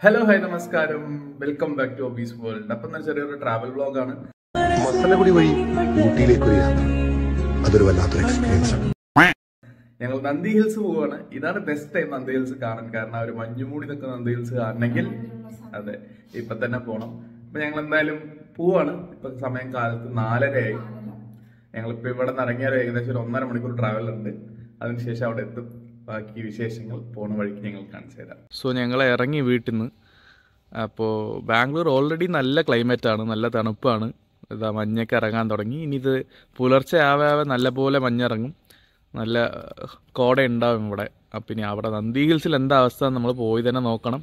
Hello hi നമസ്കാരം welcome back to Abi's world അപ്പം തന്നെ ചെറിയൊരു ട്രാവൽ വ്ളോഗാണ് മസനഗുഡി വഴി ഊട്ടിയിലേക്ക് ഒരു യാത്ര അതൊരു വല്ലാത്തൊരു എക്സ്പീരിയൻസ് ആണ് ഞങ്ങൾ നന്ദി ഹിൽസ് പോവാണ് ഇതാണ് ബെസ്റ്റ് ടൈം നന്ദി ഹിൽസ് കാണാൻ കാരണം ആ ഒരു മഞ്ഞുമൂടി നിൽക്കുന്ന നന്ദി ഹിൽസ് കാണണമെങ്കിൽ അതെ ഇപ്പൊ തന്നെ പോണം അപ്പൊ ഞങ്ങൾ എന്തായാലും പോവാണ് ഇപ്പൊ സമയം കാലത്ത് നാലരയായി ഞങ്ങളിപ്പോ ഇവിടെ നിന്ന് ഇറങ്ങിയാൽ ഏകദേശം ഒരു ഒന്നര മണിക്കൂർ ട്രാവൽ ഉണ്ട് അതിനുശേഷം അവിടെ എത്തും ബാക്കി വിശേഷങ്ങൾ പോണ വഴിക്ക് ഞങ്ങൾ കാണിച്ചു തരാം സോ ഞങ്ങൾ ഇറങ്ങി വീട്ടിൽ നിന്ന് അപ്പോൾ ബാംഗ്ലൂർ ഓൾറെഡി നല്ല ക്ലൈമറ്റാണ് നല്ല തണുപ്പാണ് ഇതാ മഞ്ഞൊക്കെ ഇറങ്ങാൻ തുടങ്ങി ഇനി ഇത് പുലർച്ചെ ആവെ ആവെ നല്ലപോലെ മഞ്ഞിറങ്ങും നല്ല ഏഹ്, കോട ഉണ്ടാവും ഇവിടെ അപ്പം ഇനി അവിടെ നന്ദി ഹിൽസിൽ എന്താ അവസ്ഥ നമ്മൾ പോയി തന്നെ നോക്കണം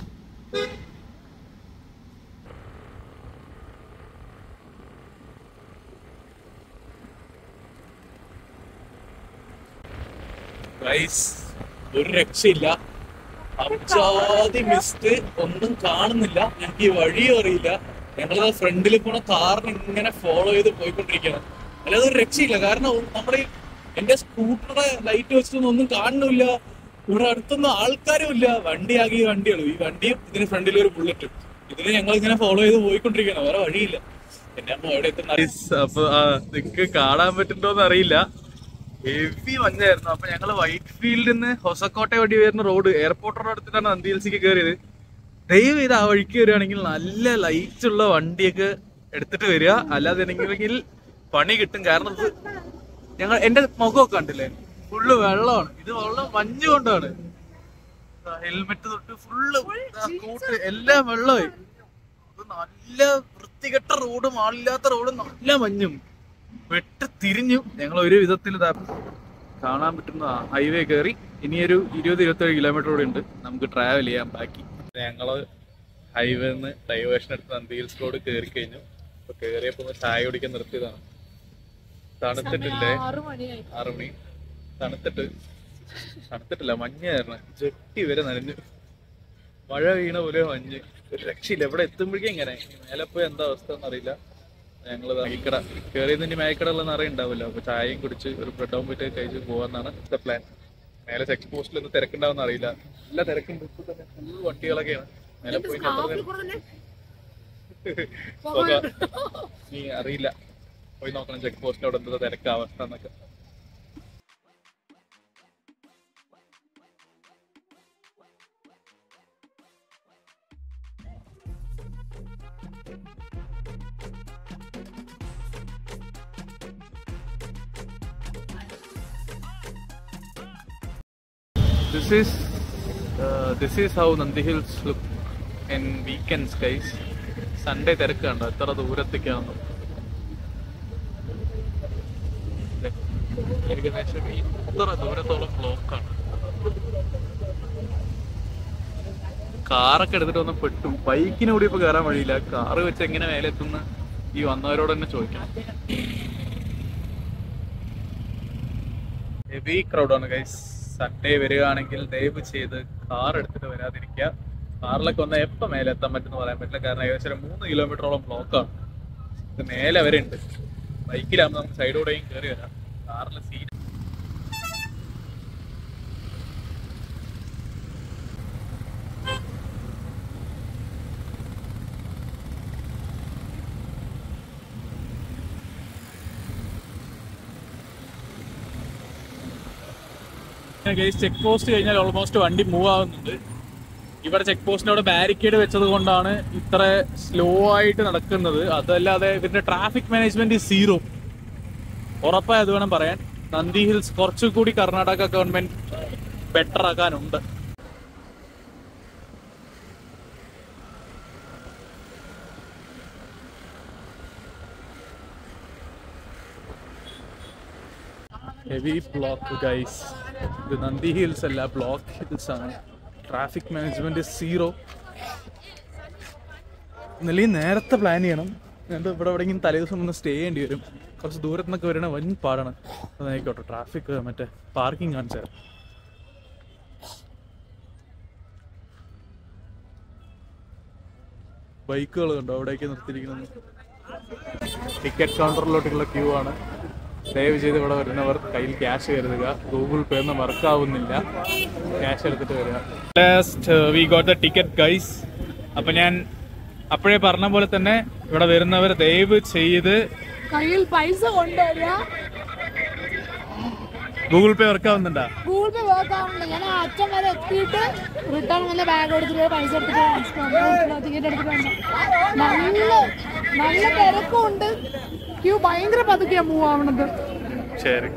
ഒരു രക്ഷയില്ല അബ്ജാതി മിസ്റ്റ് ഒന്നും കാണുന്നില്ല ഞങ്ങൾക്ക് ഈ വഴിയും അറിയില്ല ഞങ്ങളത് ഫ്രണ്ടിൽ പോണ കാറിന് ഇങ്ങനെ ഫോളോ ചെയ്ത് പോയിക്കൊണ്ടിരിക്കുകയാണ് അല്ലാതെ ഒരു രക്ഷയില്ല കാരണം ഒ- നമ്മുടെ ഈ- എന്റെ സ്കൂട്ടറുടെ ലൈറ്റ് വെച്ചിട്ടൊന്നും ഒന്നും കാണുന്നില്ല ഇവിടെ അടുത്തൊന്നും ആൾക്കാരും ഇല്ല വണ്ടിയാകെ ഈ വണ്ടിയുള്ളൂ ഈ വണ്ടിയും ഇതിന് ഫ്രണ്ടിൽ ഒരു ബുള്ളറ്റും ഇതിന് ഞങ്ങൾ ഇങ്ങനെ ഫോളോ ചെയ്ത് പോയിക്കൊണ്ടിരിക്കുകയാണ് വേറെ വഴിയില്ല എന്നെ അമ്മ എവിടെ എത്തുന്ന അപ്പൊ നിങ്ങക്ക് കാണാൻ പറ്റുന്നുണ്ടോന്ന് അറിയില്ല ഹെവി മഞ്ഞായിരുന്നു അപ്പൊ ഞങ്ങള് വൈറ്റ് ഫീൽഡിൽ നിന്ന് ഹൊസക്കോട്ട വഴി വരുന്ന റോഡ് എയർപോർട്ട് റോഡ് എടുത്തിട്ടാണ് നന്ദി ഹിൽസിക്ക് കയറിയത് ദയവ് ചെയ്ത് ആ വഴിക്ക് വരികയാണെങ്കിൽ നല്ല ലൈറ്റ് ഉള്ള വണ്ടിയൊക്കെ എടുത്തിട്ട് വരിക അല്ലാതെ ആണെങ്കിലെങ്കിൽ പണി കിട്ടും കാരണം ഇത് ഞങ്ങൾ എന്റെ മുഖമൊക്കെ കണ്ടില്ലേ ഫുള്ള് വെള്ളമാണ് ഇത് വെള്ളം മഞ്ഞ് കൊണ്ടാണ് ഹെൽമെറ്റ് തൊട്ട് ഫുള്ള് കൂട്ട് എല്ലാം വെള്ളമായി ഇത് നല്ല വൃത്തികെട്ട റോഡും ആളില്ലാത്ത റോഡും നല്ല മഞ്ഞും വെട്ട് തിരിഞ്ഞു ഞങ്ങൾ ഒരു വിധത്തിൽ ഇതാ കാണാൻ പറ്റുന്ന ഹൈവേ കയറി ഇനിയൊരു ഇരുപത് ഇരുപത്തേഴ് കിലോമീറ്റർ കൂടെ ഉണ്ട് നമുക്ക് ട്രാവൽ ചെയ്യാൻ ബാക്കി ഞങ്ങള് ഹൈവേ നിന്ന് ഡൈവേഷൻ എടുത്ത് നന്ദി ഹിൽസ് റോഡ് കയറി കഴിഞ്ഞു അപ്പൊ കയറിയപ്പോ ഒന്ന് ചായ കുടിക്കാൻ നിർത്തിയതാണ് തണുത്തിട്ടില്ലേ ആറു മണി തണുത്തിട്ട് തണുത്തിട്ടില്ല മഞ്ഞായിരുന്നു ജെട്ടി വരെ നനഞ്ഞു മഴ വീണ പോലെ മഞ്ഞ് ഒരു രക്ഷയില്ല ഇവിടെ എത്തുമ്പോഴേക്കും എങ്ങനെ മേലെ പോയി എന്താ അവസ്ഥ എന്നറിയില്ല ഞങ്ങൾ മൈക്കട കയറിയതിന്റെ മേക്കട ഉള്ള നിറയെ ഉണ്ടാവില്ല അപ്പൊ ചായയും കുടിച്ച് ഒരു ബ്രെഡ് ഓംലെറ്റ് കഴിച്ച് പോകാന്നാണ് ഇത്തെ പ്ലാൻ മേലെ ചെക്ക് പോസ്റ്റിൽ ഒന്ന് തിരക്കുണ്ടാവുന്ന അറിയില്ല എല്ലാ തിരക്കും ഇപ്പൊ തന്നെ ഫുൾ വണ്ടികളൊക്കെയാണ് മേലെ പോയി എത്ര നേരം- പോകാം. നീ അറിയില്ല പോയി നോക്കണം ചെക്ക് പോസ്റ്റിൽ അവിടെ എന്താ തിരക്ക് അവസ്ഥ എന്നൊക്കെ This is uh, this is how Nandi Hills look in weekends, guys. Sunday തിരക്ക് കണ്ടോ എത്ര ദൂരത്തേക്കാണ് ഏകദേശം ഇത്ര ദൂരത്തോളം ബ്ലോക്കാണ് കാറൊക്കെ എടുത്തിട്ട് വന്ന് പെട്ടു ബൈക്കിന് കൂടി ഇപ്പൊ കയറാൻ വഴിയില്ല കാറ് വെച്ച് എങ്ങനെ മേലെ എത്തുന്ന ഈ വന്നവരോട് തന്നെ ചോദിക്കണം ഹെവി ക്രൗഡാണ് ഗൈസ് സൺഡേ വരികയാണെങ്കിൽ ദയവ് ചെയ്ത് കാർ എടുത്തിട്ട് വരാതിരിക്കുക കാറിലൊക്കെ വന്നാൽ എപ്പോൾ മേലെ എത്താൻ പറ്റുമെന്ന് പറയാൻ പറ്റില്ല കാരണം ഏകദേശം ഒരു മൂന്ന് കിലോമീറ്ററോളം ബ്ലോക്കാണ് ഇത് മേലെ വരെ ഉണ്ട് ബൈക്കിലാകുമ്പോൾ നമുക്ക് സൈഡിലൂടെയും കയറി വരാം കാറിൽ സീറ്റ് ചെക്ക് പോസ്റ്റ് കഴിഞ്ഞാൽ ഓൾമോസ്റ്റ് വണ്ടി മൂവ് ആവുന്നുണ്ട് ഇവിടെ ചെക്ക് പോസ്റ്റിന്റെ അവിടെ ബാരിക്കേഡ് വെച്ചത് കൊണ്ടാണ് ഇത്ര സ്ലോ ആയിട്ട് നടക്കുന്നത് അതല്ലാതെ ഇവരുടെ ട്രാഫിക് മാനേജ്മെന്റ് സീറോ ഉറപ്പായി അത് വേണം പറയാൻ നന്ദി ഹിൽസ് കുറച്ചുകൂടി കർണാടക ഗവൺമെന്റ് ബെറ്റർ ആക്കാനുണ്ട് ഹെവി ബ്ലോക്ക് ഗൈസ് ഇത് നന്ദി ഹിൽസ് അല്ല ബ്ലോക്ക് ഹിൽസ് ആണ് ട്രാഫിക് മാനേജ്മെന്റ് സീറോ ഇന്നലെ നേരത്തെ പ്ലാൻ ചെയ്യണം എന്നിട്ട് ഇവിടെ എവിടെയെങ്കിലും തലേ ദിവസം ഒന്ന് സ്റ്റേ ചെയ്യേണ്ടി വരും കുറച്ച് ദൂരത്തു നിന്നൊക്കെ വരണ വൻ പാടാണ് അതായിക്കോട്ടെ ട്രാഫിക് മറ്റേ പാർക്കിംഗ് കാണിച്ചു തരാം ബൈക്കുകൾ കണ്ടോ അവിടേക്ക് നിർത്തിയിരിക്കുന്നത് ടിക്കറ്റ് കൗണ്ടറിലോട്ടുള്ള ക്യൂ ആണ് ദയവ് ചെയ്ത് ഇവിടെ വരുന്നവർ കയ്യിൽ ക്യാഷ് കരുതുക ഗൂഗിൾ പേ ഒന്നും വർക്ക് ആവുന്നില്ല ക്യാഷ് എടുത്തിട്ട് വരിക last we got the ticket guys അപ്പൊ ഞാൻ അപ്പോഴേ പറഞ്ഞ പോലെ തന്നെ ഇവിടെ വരുന്നവർ ദയവ് ചെയ്ത് കയ്യിൽ പൈസ കൊണ്ടുവരിക ഗൂഗിൾ പേ വർക്ക് ആവുന്നുണ്ടാ ഗൂഗിൾ പേ വർക്ക് ആവുന്നുണ്ട് ഞാൻ ആ അച്ഛൻ വരെ എത്തിയിട്ട് റിട്ടേൺ വന്ന് ബാഗ് എടുത്തിട്ട് പൈസ എടുത്തിട്ട് ടിക്കറ്റ് എടുത്തിട്ട് വന്നു നല്ല നല്ല തിരക്കുണ്ട് ക്യൂ ഭയങ്കര പതുക്കെയാ മൂവ് ആവണത് ശരി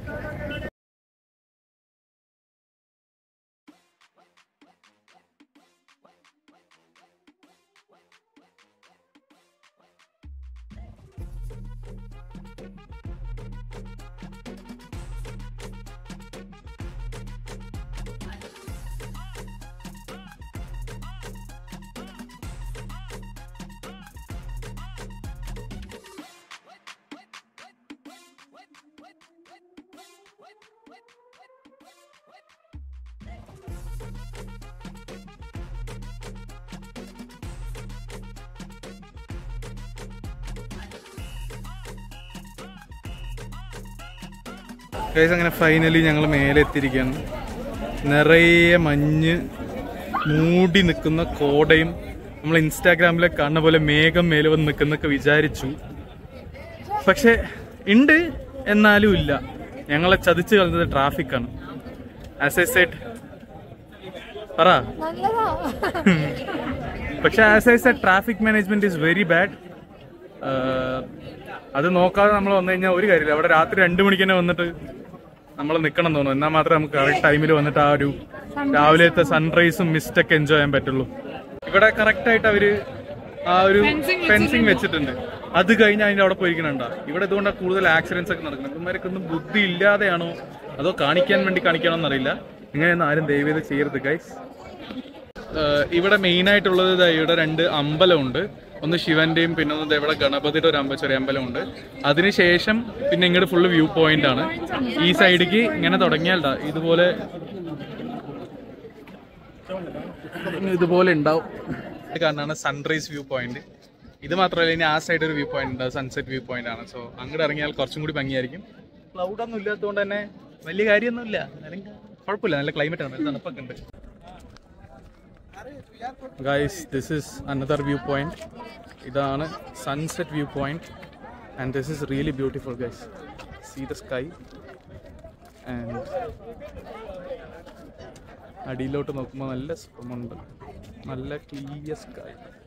ഗൈസ് അങ്ങനെ ഫൈനലി ഞങ്ങൾ മേലെ എത്തിയിരിക്കുകയാണ് നിറയെ മഞ്ഞ് മൂടി നിൽക്കുന്ന കോടയും നമ്മൾ ഇൻസ്റ്റാഗ്രാമിലെ കാണുന്ന പോലെ മേഘം മേലെ വന്ന് നിൽക്കുന്നൊക്കെ വിചാരിച്ചു പക്ഷെ ഉണ്ട് എന്നാലും ഇല്ല ഞങ്ങളെ ചതിച്ച് കളഞ്ഞത് ട്രാഫിക്കാണ് ആസ് എ സെറ്റ് പറ നല്ലതാ പക്ഷെ as I said traffic management is very bad അത് നോക്കാതെ നമ്മൾ വന്നു കഴിഞ്ഞാൽ ഒരു കാര്യമില്ല അവിടെ രാത്രി രണ്ട് മണിക്ക് തന്നെ വന്നിട്ട് നമ്മൾ നിൽക്കണം എന്ന് തോന്നുന്നു എന്നാൽ മാത്രമേ നമുക്ക് കറക്റ്റ് ടൈമിൽ വന്നിട്ട് ആ ഒരു രാവിലത്തെ സൺറൈസും മിസ്റ്റൊക്കെ എൻജോയ് ചെയ്യാൻ പറ്റുള്ളൂ ഇവിടെ കറക്റ്റ് ആയിട്ട് അവര് ആ ഒരു ഫെൻസിങ് വെച്ചിട്ടുണ്ട് അത് കഴിഞ്ഞ് അതിന്റെ അവിടെ പോയിരിക്കണണ്ട ഇവിടെ ഇതുകൊണ്ടാണ് കൂടുതൽ ആക്സിഡൻസ് ഒക്കെ നടക്കുന്നത് ഇവന്മാരൊക്കെ ഒന്നും ബുദ്ധി ഇല്ലാതെയാണോ അതോ കാണിക്കാൻ വേണ്ടി കാണിക്കണോ എന്നറിയില്ല ഇങ്ങനെയൊന്നും ആരും ദയവേത് ചെയ്യരുത് ഗൈസ് ഏഹ് ഇവിടെ മെയിൻ ആയിട്ടുള്ളത് ദാ ഇവിടെ രണ്ട് അമ്പലമുണ്ട് ഒന്ന് ശിവന്റെയും പിന്നെ ഒന്ന് ദാ ഇവിടെ ഗണപതിയുടെ ഒരു അമ്പ ചെറിയ അമ്പലമുണ്ട് അതിനുശേഷം പിന്നെ ഇങ്ങോട്ട് ഫുള്ള് വ്യൂ പോയിന്റ് ആണ് ഈ സൈഡിക്ക് ഇങ്ങനെ തുടങ്ങിയാൽ ദാ ഇതുപോലെ ഇതുപോലെ ഉണ്ടാവും ഇത് കാരണമാണ് സൺറൈസ് വ്യൂ പോയിന്റ് ഇത് മാത്രമല്ല ഇനി ആ സൈഡ് ഒരു വ്യൂ പോയിന്റ് ഉണ്ട് സൺസെറ്റ് വ്യൂ പോയിന്റ് ആണ് സോ അങ്ങോട്ട് ഇറങ്ങിയാൽ കുറച്ചും കൂടി ഭംഗിയായിരിക്കും ക്ലൗഡ് ഒന്നും ഇല്ലാത്തതുകൊണ്ട് തന്നെ വലിയ കാര്യമൊന്നുമില്ല അല്ലെങ്കിൽ കുഴപ്പമില്ല നല്ല ക്ലൈമറ്റ് ആണ് നല്ല തണുപ്പൊക്കെ ഉണ്ട് guys this is another view point ഇതാണ് sunset view point and this is really beautiful guys see the sky and അടിയിലോട്ട് നോക്കുമ്പോൾ നല്ല സുഖമുണ്ട് നല്ല ക്ലിയർ സ്കൈ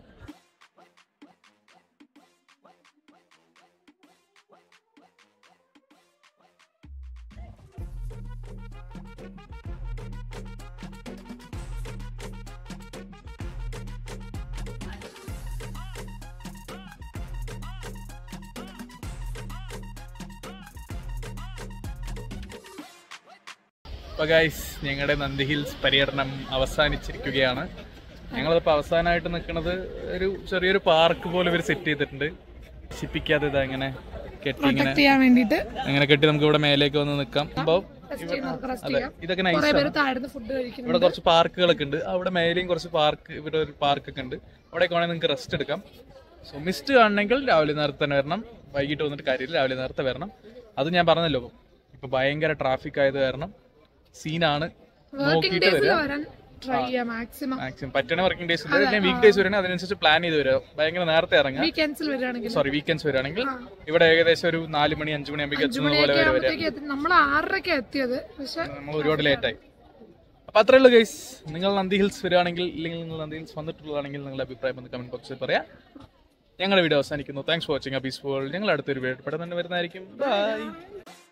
അപ്പോൾ ഗൈസ് ഞങ്ങളുടെ നന്ദി ഹിൽസ് പര്യടനം അവസാനിച്ചിരിക്കുകയാണ് ഞങ്ങളിപ്പോൾ അവസാനമായിട്ട് നിൽക്കുന്നത് ഒരു ചെറിയൊരു പാർക്ക് പോലെ ഇവർ സെറ്റ് ചെയ്തിട്ടുണ്ട് ശിപ്പിക്കാതെ ഇതാ ഇങ്ങനെ കെട്ടി ഇങ്ങനെ പ്രൊട്ടക്ട് ചെയ്യാൻ വേണ്ടിട്ട് അങ്ങനെ കെട്ടി നമുക്ക് ഇവിടെ മേലേക്ക് വന്ന് നിൽക്കാം അപ്പോൾ അതെ ഇതൊക്കെ കുറെ നൈസ് പേര് താഴ്ന്ന് ഫുഡ് കഴിക്കുന്നു ഇവിടെ കുറച്ച് പാർക്കുകളൊക്കെ ഉണ്ട് അവിടെ മേലെയും കുറച്ച് പാർക്ക് ഇവിടെ ഒരു പാർക്കൊക്കെ ഉണ്ട് അവിടെയൊക്കെ വേണമെങ്കിൽ നിങ്ങൾക്ക് റെസ്റ്റ് എടുക്കാം സോ മിസ്റ്റ് കാണണമെങ്കിൽ രാവിലെ നേരത്തെ തന്നെ വരണം വൈകിട്ട് വന്നിട്ട് കാര്യമില്ല രാവിലെ നേരത്തെ വരണം അത് ഞാൻ പറഞ്ഞല്ലോ ഇപ്പൊ ഭയങ്കര ട്രാഫിക് ആയത് കാരണം സീനാണ് വർക്കിംഗ് നോക്കിയിട്ട് ഡേയ്സിൽ വരിക വരാൻ ട്രൈ ചെയ്യാം മാക്സിമം മാക്സിമം പറ്റണ വർക്കിംഗ് ഡേയ്സ് അല്ലെങ്കിൽ വീക്ക് ഡേയ്സ് വരണേ അതിനനുസരിച്ച് പ്ലാൻ ചെയ്ത് വരിക ഭയങ്കര നേരത്തെ ഇറങ്ങാം വീക്കെൻഡ്സിൽ വരികയാണെങ്കിൽ സോറി വീക്കെൻഡ്സ് വരികയാണെങ്കിൽ ഇവിടെ ഏകദേശം ഒരു നാല് മണി അഞ്ചു മണിയാകുമ്പോൾ എത്തുന്നത് പോലെ വരെ വരിക ആകുമ്പോഴത്തേക്ക് നമ്മൾ ആറരയ്ക്ക് എത്തിയത് പക്ഷെ നമ്മൾ ഒരുപാട് ലേറ്റായി അപ്പൊ അത്രേ ഉള്ളൂ ഗൈസ് നിങ്ങൾ നന്ദി ഹിൽസ് വരികയാണെങ്കിൽ ഇല്ലെങ്കിൽ നിങ്ങൾ നന്ദി ഹിൽസ് വന്നിട്ടുള്ളതാണെങ്കിൽ നിങ്ങളുടെ അഭിപ്രായം ഒന്ന് കമന്റ് ബോക്സിൽ പറയാം ഞങ്ങളുടെ വീഡിയോ അവസാനിക്കുന്നു thanks for watching Abi's world ഞങ്ങൾ അടുത്തൊരു വീഡിയോ പെട്ടെന്ന് തന്നെ വരുന്നതായിരിക്കും ബൈ